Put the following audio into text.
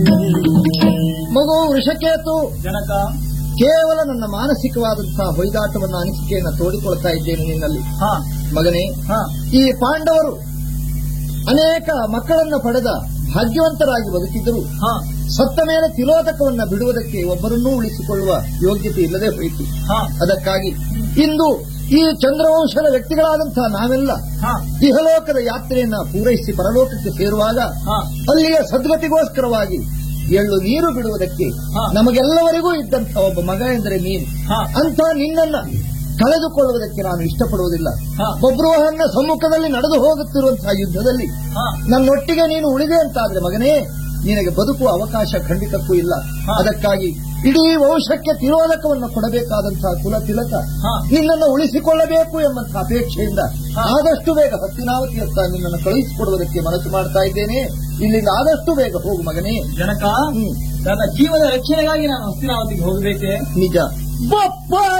ಮಗು ವೃಷಕೇತು ಜನಕ ಕೇವಲ ನನ್ನ ಮಾನಸಿಕವಾದಂತಹ ಹೊಯ್ದಾಟವನ್ನು ಅನಿಸಿಕೆಯನ್ನು ತೋಡಿಕೊಳ್ತಾ ಇದ್ದೇನೆ ನಿನ್ನಲ್ಲಿ ಹಾ ಮಗನೇ ಹಾ ಈ ಪಾಂಡವರು ಅನೇಕ ಮಕ್ಕಳನ್ನ ಪಡೆದ ಭಾಗ್ಯವಂತರಾಗಿ ಬದುಕಿದ್ದರು ಹಾ ಸತ್ತ ಮೇಲೆ ತಿರೋಧಕವನ್ನ ಬಿಡುವುದಕ್ಕೆ ಒಬ್ಬರನ್ನೂ ಉಳಿಸಿಕೊಳ್ಳುವ ಯೋಗ್ಯತೆ ಇಲ್ಲದೆ ಹೋಯಿತು ಹಾ ಅದಕ್ಕಾಗಿ ಇಂದು ಈ ಚಂದ್ರವಂಶದ ವ್ಯಕ್ತಿಗಳಾದಂತಹ ನಾವೆಲ್ಲ ಹಾ ಇಹಲೋಕದ ಯಾತ್ರೆಯನ್ನ ಪೂರೈಸಿ ಪರಲೋಕಕ್ಕೆ ಸೇರುವಾಗ ಹಾ ಅಲ್ಲಿಯ ಸದ್ಗತಿಗೋಸ್ಕರವಾಗಿ ಎಳ್ಳು ನೀರು ಬಿಡುವುದಕ್ಕೆ ಹಾ. ನಮಗೆಲ್ಲವರಿಗೂ ಇದ್ದಂಥ ಒಬ್ಬ ಮಗ ಎಂದರೆ ನೀನು ಹಾ. ಅಂತ ನಿನ್ನನ್ನ ಕಳೆದುಕೊಳ್ಳುವುದಕ್ಕೆ ನಾನು ಇಷ್ಟಪಡುವುದಿಲ್ಲ ಹಾ. ಬಬ್ರುವಹನ್ನ ಸಮ್ಮುಖದಲ್ಲಿ ನಡೆದು ಹೋಗುತ್ತಿರುವಂತಹ ಯುದ್ಧದಲ್ಲಿ ಹಾ ನನ್ನೊಟ್ಟಿಗೆ ನೀನು ಉಳಿದೆ ಅಂತಾದ್ರೆ ಮಗನೇ ನಿನಗೆ ಬದುಕುವ ಅವಕಾಶ ಖಂಡಿತಕ್ಕೂ ಇಲ್ಲ ಹಾ. ಅದಕ್ಕಾಗಿ ಇಡೀ ವಂಶಕ್ಕೆ ತಿರೋಧಕವನ್ನು ಕೊಡಬೇಕಾದಂತಹ ಕುಲ ತಿಲಕ ಹಾ. ನಿನ್ನನ್ನು ಉಳಿಸಿಕೊಳ್ಳಬೇಕು ಎಂಬಂತಹ ಅಪೇಕ್ಷೆಯಿಂದ ಹಾ. ಆದಷ್ಟು ಬೇಗ ಹತ್ತಿನಾವತಿಯತ್ತ ನಿನ್ನನ್ನು ಕಳುಹಿಸಿಕೊಡುವುದಕ್ಕೆ ಮನಸ್ಸು ಮಾಡ್ತಾ ಇದ್ದೇನೆ ಇಲ್ಲಿಂದ ಆದಷ್ಟು ಬೇಗ ಹೋಗು ಮಗನೇ ಜನಕ ಹ್ಮ್. ನನ್ನ ಜೀವದ ರಕ್ಷಣೆಗಾಗಿ ನಾನು ಹಸ್ತಿನಾವತಿಗೆ ಹೋಗಬೇಕೆ ನಿಜ ಬಪ್ಪ